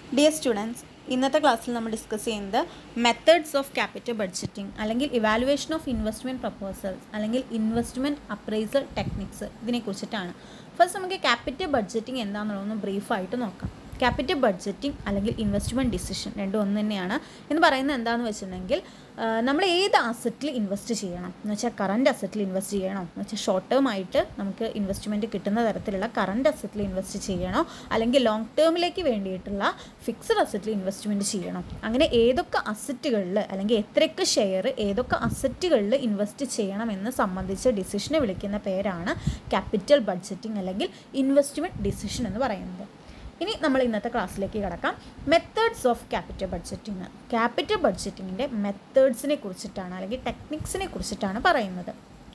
dear students ഇന്നത്തെ ക്ലാസ്സിൽ നമ്മൾ ഡിസ്കസ് ചെയ്യുന്നത് മെത്തേഡ്സ് ഓഫ് ക്യാപിറ്റൽ ബഡ്ജറ്റിംഗ് അല്ലെങ്കിൽ ഇവാലുവേഷൻ ഓഫ് ഇൻവെസ്റ്റ്മെൻറ്റ് പ്രപ്പോസൽസ് അല്ലെങ്കിൽ ഇൻവെസ്റ്റ്മെൻറ്റ് അപ്രൈസൽ ടെക്നിക്സ് ഇതിനെക്കുറിച്ചിട്ടാണ് ഫസ്റ്റ് നമുക്ക് ക്യാപിറ്റൽ ബഡ്ജറ്റിംഗ് എന്താണെന്നുള്ളതൊന്ന് ബ്രീഫായിട്ട് നോക്കാം ക്യാപിറ്റൽ ബഡ്ജറ്റിംഗ് അല്ലെങ്കിൽ ഇൻവെസ്റ്റ്മെൻറ്റ് ഡിസിഷൻ രണ്ടും ഒന്ന് തന്നെയാണ് എന്ന് പറയുന്നത് എന്താണെന്ന് വെച്ചിട്ടുണ്ടെങ്കിൽ ആ, നമ്മൾ ഏത് അസറ്റിൽ ഇൻവെസ്റ്റ് ചെയ്യണം എന്ന് വെച്ചാൽ കറണ്ട് അസറ്റിൽ ഇൻവെസ്റ്റ് ചെയ്യണോ എന്ന് വെച്ചാൽ ഷോർട്ട് ടേം ആയിട്ട് നമുക്ക് ഇൻവെസ്റ്റ്മെൻറ്റ് കിട്ടുന്ന തരത്തിലുള്ള കറണ്ട് അസറ്റിൽ ഇൻവെസ്റ്റ് ചെയ്യണോ അല്ലെങ്കിൽ ലോങ് ടേമിലേക്ക് വേണ്ടിയിട്ടുള്ള ഫിക്സഡ് അസറ്റിൽ ഇൻവെസ്റ്റ്മെൻറ്റ് ചെയ്യണം അങ്ങനെ ഏതൊക്കെ അസറ്റുകളിൽ അല്ലെങ്കിൽ എത്രയൊക്കെ ഷെയർ ഏതൊക്കെ അസറ്റുകളിൽ ഇൻവെസ്റ്റ് ചെയ്യണമെന്ന് സംബന്ധിച്ച ഡിസിഷനെ വിളിക്കുന്ന പേരാണ് ക്യാപിറ്റൽ ബഡ്ജറ്റിംഗ് അല്ലെങ്കിൽ ഇൻവെസ്റ്റ്മെൻറ്റ് ഡിസിഷൻ എന്ന് പറയുന്നത് ഇനി നമ്മൾ ഇന്നത്തെ ക്ലാസ്സിലേക്ക് കിടക്കാം methods of capital budgeting capital ബഡ്ജറ്റിങ്ങിൻ്റെ മെത്തേഡ്സിനെ കുറിച്ചിട്ടാണ് അല്ലെങ്കിൽ ടെക്നിക്സിനെ കുറിച്ചിട്ടാണ് പറയുന്നത്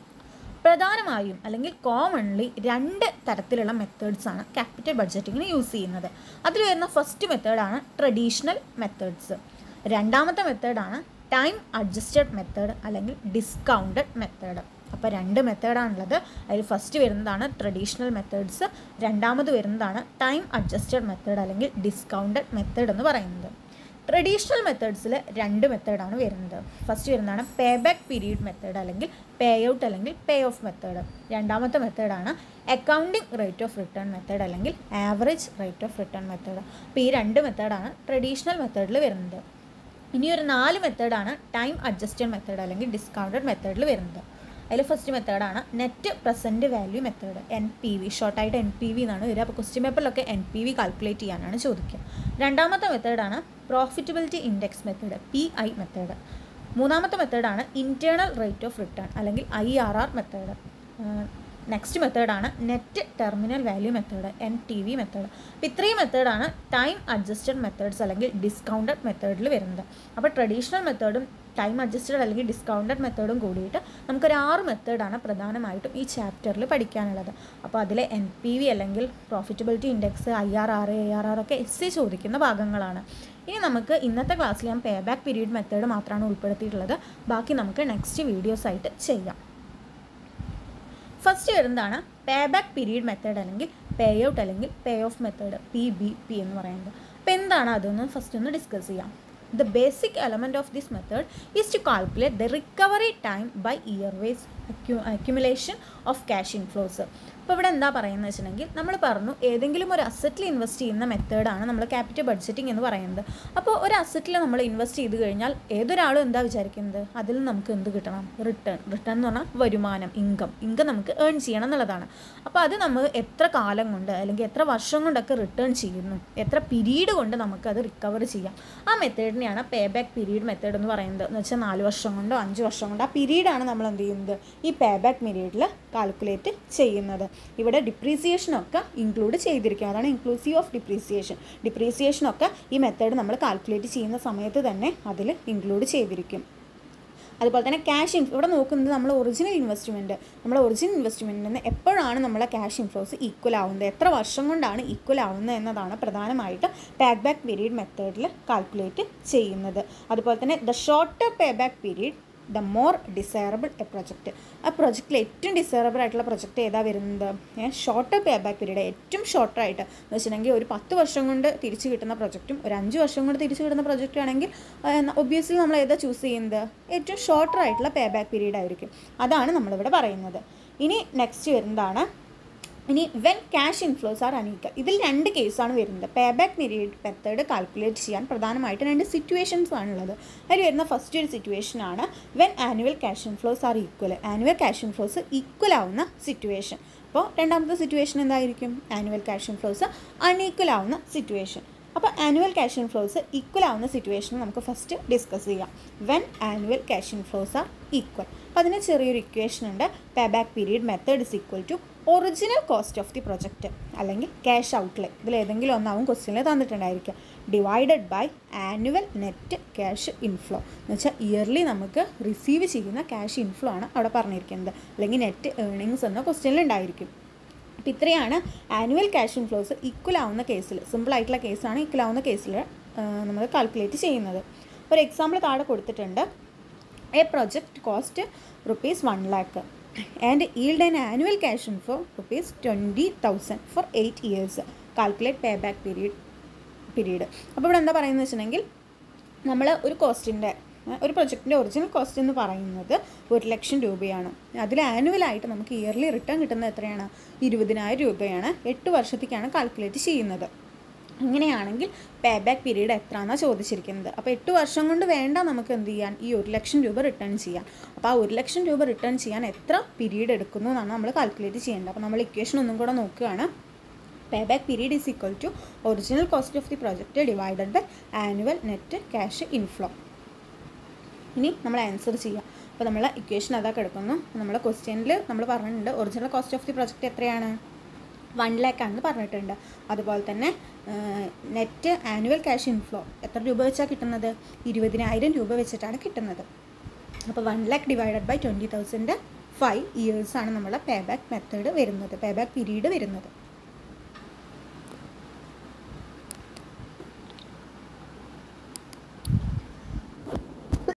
പ്രധാനമായും അല്ലെങ്കിൽ കോമൺലി രണ്ട് തരത്തിലുള്ള മെത്തേഡ്സ് ആണ് ക്യാപിറ്റൽ ബഡ്ജറ്റിങ്ങിന് യൂസ് ചെയ്യുന്നത് അതിൽ വരുന്ന ഫസ്റ്റ് മെത്തേഡാണ് ട്രഡീഷണൽ മെത്തേഡ്സ് രണ്ടാമത്തെ മെത്തേഡാണ് ടൈം അഡ്ജസ്റ്റഡ് മെത്തേഡ് അല്ലെങ്കിൽ ഡിസ്കൗണ്ടഡ് മെത്തേഡ് അപ്പോൾ രണ്ട് മെത്തേഡാണുള്ളത് അതിൽ ഫസ്റ്റ് വരുന്നതാണ് ട്രഡീഷണൽ മെത്തേഡ്സ് രണ്ടാമത് വരുന്നതാണ് ടൈം അഡ്ജസ്റ്റഡ് മെത്തേഡ് അല്ലെങ്കിൽ ഡിസ്കൗണ്ടഡ് മെത്തേഡ് എന്ന് പറയുന്നത് ട്രഡീഷണൽ മെത്തേഡ്സിൽ രണ്ട് മെത്തേഡാണ് വരുന്നത് ഫസ്റ്റ് വരുന്നതാണ് പേ ബാക്ക് പീരീഡ് മെത്തേഡ് അല്ലെങ്കിൽ പേ ഔട്ട് അല്ലെങ്കിൽ പേ ഓഫ് മെത്തേഡ് രണ്ടാമത്തെ മെത്തേഡാണ് accounting rate of return method അല്ലെങ്കിൽ average rate of return method അപ്പോൾ ഈ രണ്ട് മെത്തേഡാണ് ട്രഡീഷണൽ മെത്തേഡിൽ വരുന്നത് ഇനി ഒരു നാല് മെത്തേഡാണ് ടൈം അഡ്ജസ്റ്റഡ് മെത്തേഡ് അല്ലെങ്കിൽ ഡിസ്കൗണ്ടഡ് മെത്തേഡിൽ വരുന്നത് അതിൽ ഫസ്റ്റ് മെത്തേഡാണ് net present value method N P V ഷോർട്ടായിട്ട് എൻ പി വി എന്നാണ് വരിക അപ്പോൾ ക്വസ്റ്റ്യൻ പേപ്പറിലൊക്കെ എൻ പി വി കാൽക്കുലേറ്റ് ചെയ്യാനാണ് ചോദിക്കുക രണ്ടാമത്തെ മെത്തേഡാണ് profitability index method P I method മൂന്നാമത്തെ മെത്തേഡാണ് ഇൻറ്റേർണൽ റേറ്റ് ഓഫ് റിട്ടേൺ അല്ലെങ്കിൽ I R R method next മെത്തേഡാണ് net terminal value method N T V method അപ്പോൾ ഇത്രയും മെത്തേഡാണ് ടൈം അഡ്ജസ്റ്റഡ് മെത്തേഡ്സ് അല്ലെങ്കിൽ ഡിസ്കൗണ്ടഡ് മെത്തേഡിൽ വരുന്നത് അപ്പോൾ ട്രഡീഷണൽ മെത്തേഡും ടൈം അഡ്ജസ്റ്റഡ് അല്ലെങ്കിൽ ഡിസ്കൗണ്ടഡ് മെത്തേഡും കൂടിയിട്ട് നമുക്കൊരു ആറ് മെത്തേഡാണ് പ്രധാനമായിട്ടും ഈ ചാപ്റ്ററിൽ പഠിക്കാനുള്ളത് അപ്പോൾ അതിൽ എൻ പി വി അല്ലെങ്കിൽ profitability index I R R A R R ഒക്കെ എസ് സി ചോദിക്കുന്ന ഭാഗങ്ങളാണ് ഇനി നമുക്ക് ഇന്നത്തെ ക്ലാസ്സിൽ ഞാൻ പേ ബാക്ക് പീരീഡ് മെത്തേഡ് മാത്രമാണ് ഉൾപ്പെടുത്തിയിട്ടുള്ളത് ബാക്കി നമുക്ക് നെക്സ്റ്റ് വീഡിയോസ് ആയിട്ട് ചെയ്യാം ഫസ്റ്റ് വരുന്നതാണ് പേ ബാക്ക് പീരീഡ് മെത്തേഡ് അല്ലെങ്കിൽ പേ ഔട്ട് അല്ലെങ്കിൽ pay off method P B P എന്ന് പറയുന്നത് അപ്പോൾ എന്താണ് അതൊന്ന് ഫസ്റ്റ് ഒന്ന് ഡിസ്കസ് ചെയ്യാം the basic element of this method is to calculate the recovery time by year ways accumulation of cash inflows അപ്പോൾ ഇവിടെ എന്താ പറയുന്നത് വെച്ചിട്ടുണ്ടെങ്കിൽ നമ്മൾ പറഞ്ഞു ഏതെങ്കിലും ഒരു അസറ്റിൽ ഇൻവെസ്റ്റ് ചെയ്യുന്ന മെത്തേഡാണ് നമ്മൾ ക്യാപിറ്റൽ ബഡ്ജറ്റിംഗ് എന്ന് പറയുന്നത് അപ്പോൾ ഒരു അസറ്റിൽ നമ്മൾ ഇൻവെസ്റ്റ് ചെയ്ത് കഴിഞ്ഞാൽ ഏതൊരാളും എന്താ വിചാരിക്കുന്നത് അതിൽ നമുക്ക് എന്ത് കിട്ടണം റിട്ടേൺ റിട്ടേൺ എന്ന് പറഞ്ഞാൽ വരുമാനം ഇൻകം ഇൻകം നമുക്ക് ഏൺ ചെയ്യണം എന്നുള്ളതാണ് അപ്പോൾ അത് നമ്മൾ എത്ര കാലം കൊണ്ട് അല്ലെങ്കിൽ എത്ര വർഷം കൊണ്ടൊക്കെ റിട്ടേൺ ചെയ്യുന്നു എത്ര പീരീഡ് കൊണ്ട് നമുക്കത് റിക്കവർ ചെയ്യാം ആ മെത്തേഡിനെയാണ് പേ ബാക്ക് പീരീഡ് മെത്തേഡ് എന്ന് പറയുന്നത് എന്ന് വെച്ചാൽ നാല് വർഷം കൊണ്ടോ അഞ്ച് വർഷം കൊണ്ടോ ആ പീരീഡാണ് നമ്മൾ എന്ത് ചെയ്യുന്നത് ഈ പേ ബാക്ക് പീരീഡിൽ കാൽക്കുലേറ്റ് ചെയ്യുന്നത് ഇവിടെ ഡിപ്രീസിയേഷനൊക്കെ ഇൻക്ലൂഡ് ചെയ്തിരിക്കും അതാണ് ഇൻക്ലൂസീവ് ഓഫ് ഡിപ്രീസിയേഷൻ ഡിപ്രീസിയേഷനൊക്കെ ഈ മെത്തേഡ് നമ്മൾ കാൽക്കുലേറ്റ് ചെയ്യുന്ന സമയത്ത് തന്നെ അതിൽ ഇൻക്ലൂഡ് ചെയ്തിരിക്കും അതുപോലെ തന്നെ ക്യാഷ് ഇൻ ഇവിടെ നോക്കുന്നത് നമ്മൾ ഒറിജിനൽ ഇൻവെസ്റ്റ്മെൻറ്റ് നമ്മൾ ഒറിജിനൽ ഇൻവെസ്റ്റ്മെൻറ്റിൽ നിന്ന് എപ്പോഴാണ് നമ്മളെ ക്യാഷ് ഇൻഫ്ലോസ് ഈക്വൽ ആവുന്നത് എത്ര വർഷം കൊണ്ടാണ് ഈക്വൽ ആവുന്നത് എന്നതാണ് പ്രധാനമായിട്ട് പാക്ക് ബാക്ക് പീരീഡ് മെത്തേഡിൽ കാൽക്കുലേറ്റ് ചെയ്യുന്നത് അതുപോലെ തന്നെ the shorter payback period the more desirable a project ആ പ്രൊജക്റ്റിൽ ഏറ്റവും ഡിസയറബിൾ ആയിട്ടുള്ള പ്രൊജക്റ്റ് ഏതാ വരുന്നത് ഷോർട്ടർ പേ ബാക്ക് പീരീഡ് ഏറ്റവും ഷോർട്ടായിട്ട് എന്ന് വെച്ചിട്ടുണ്ടെങ്കിൽ ഒരു പത്ത് വർഷം കൊണ്ട് തിരിച്ച് കിട്ടുന്ന പ്രൊജക്റ്റും ഒരു അഞ്ച് വർഷം കൊണ്ട് തിരിച്ച് കിട്ടുന്ന പ്രൊജക്റ്റ് ആണെങ്കിൽ ഒബ്വിയസ്ലി നമ്മൾ ഏതാ ചൂസ് ചെയ്യുന്നത് ഏറ്റവും ഷോർട്ടർ ആയിട്ടുള്ള പേ ബാക്ക് പീരീഡ് ആയിരിക്കും അതാണ് നമ്മളിവിടെ പറയുന്നത് ഇനി നെക്സ്റ്റ് വരുന്നതാണ് ഇനി when cash inflows are unequal ഇതിൽ രണ്ട് കേസാണ് വരുന്നത് payback period method calculate ചെയ്യാൻ പ്രധാനമായിട്ട് രണ്ട് സിറ്റുവേഷൻസ് ആണുള്ളത് അതിൽ വരുന്ന ഫസ്റ്റ് ഒരു സിറ്റുവേഷൻ ആണ് when annual cash inflows are equal annual cash inflows equal ആവുന്ന സിറ്റുവേഷൻ അപ്പോൾ രണ്ടാമത്തെ സിറ്റുവേഷൻ എന്തായിരിക്കും ആനുവൽ ക്യാഷ് ഇൻഫ്ലോസ് അൺഈക്വൽ ആവുന്ന സിറ്റുവേഷൻ അപ്പോൾ ആനുവൽ ക്യാഷ് ഇൻഫ്ലോസ് ഈക്വൽ ആവുന്ന സിറ്റുവേഷൻ നമുക്ക് ഫസ്റ്റ് ഡിസ്കസ് ചെയ്യാം when annual cash inflows are equal അപ്പോൾ അതിന് ചെറിയൊരു ഇക്വേഷൻ ഉണ്ട് payback period method is equal to original cost of the project അല്ലെങ്കിൽ ക്യാഷ് ഔട്ട്ലേ ഇതിൽ ഏതെങ്കിലും ഒന്നാവും ക്വസ്റ്റ്യനിൽ തന്നിട്ടുണ്ടായിരിക്കും divided by annual net cash inflow എന്ന് വെച്ചാൽ ഇയർലി നമുക്ക് റിസീവ് ചെയ്യുന്ന ക്യാഷ് ഇൻഫ്ലോ ആണ് അവിടെ പറഞ്ഞിരിക്കുന്നത് അല്ലെങ്കിൽ നെറ്റ് ഏർണിങ്സ് എന്ന ക്വസ്റ്റ്യനിൽ ഉണ്ടായിരിക്കും അപ്പോൾ ഇത്രയാണ് ആനുവൽ ക്യാഷ് ഇൻഫ്ലോസ് ഈക്വൽ ആവുന്ന കേസിൽ സിമ്പിൾ ആയിട്ടുള്ള കേസാണ് ഈക്വൽ ആവുന്ന കേസിൽ നമ്മൾ കാൽക്കുലേറ്റ് ചെയ്യുന്നത് ഒരു എക്സാമ്പിൾ താഴെ കൊടുത്തിട്ടുണ്ട് a project cost rupees one lakh and yield an annual cash inflow rupees 20000 for 8 years calculate payback period period അപ്പോൾ ഇവിടെ എന്താ പറയുന്നത് വെച്ചിട്ടുണ്ടെങ്കിൽ നമ്മൾ ഒരു കോസ്റ്റിൻ്റെ ഒരു പ്രൊജക്റ്റിൻ്റെ ഒറിജിനൽ കോസ്റ്റ് എന്ന് പറയുന്നത് ഒരു ലക്ഷം രൂപയാണ് അതിൽ ആനുവലായിട്ട് നമുക്ക് ഇയർലി റിട്ടേൺ കിട്ടുന്നത് എത്രയാണ് ഇരുപതിനായിരം രൂപയാണ് എട്ട് വർഷത്തേക്കാണ് കാൽക്കുലേറ്റ് ചെയ്യുന്നത് അങ്ങനെയാണെങ്കിൽ പേ ബാക്ക് പീരീഡ് എത്രയാണെന്നാണ് ചോദിച്ചിരിക്കുന്നത് അപ്പോൾ എട്ട് വർഷം കൊണ്ട് വേണ്ട നമുക്ക് എന്ത് ചെയ്യാൻ ഈ ഒരു ലക്ഷം രൂപ റിട്ടേൺ ചെയ്യാൻ അപ്പോൾ ആ ഒരു ലക്ഷം രൂപ റിട്ടേൺ ചെയ്യാൻ എത്ര പീരീഡ് എടുക്കുന്നു എന്നാണ് നമ്മൾ കാൽക്കുലേറ്റ് ചെയ്യേണ്ടത് അപ്പോൾ നമ്മൾ ഇക്വേഷൻ ഒന്നും കൂടെ നോക്കുകയാണ് payback period is equal to original cost of the project divided by annual net cash inflow ഇനി നമ്മൾ ആൻസർ ചെയ്യാം അപ്പോൾ നമ്മൾ ഇക്വേഷൻ അതാ കിടക്കുന്നു നമ്മൾ ക്വസ്റ്റ്യനിൽ നമ്മൾ പറഞ്ഞിട്ടുണ്ട് original cost of the project എത്രയാണ് വൺ ലാക്ക് ആണെന്ന് പറഞ്ഞിട്ടുണ്ട് അതുപോലെ തന്നെ നെറ്റ് ആനുവൽ ക്യാഷ് ഇൻഫ്ലോ എത്ര രൂപ വെച്ചാണ് കിട്ടുന്നത് ഇരുപതിനായിരം രൂപ വെച്ചിട്ടാണ് കിട്ടുന്നത് അപ്പോൾ one lakh divided by twenty thousand five ഇയേഴ്സാണ് നമ്മളെ പേ ബാക്ക് മെത്തേഡ് വരുന്നത് പേ ബാക്ക് പീരീഡ് വരുന്നത്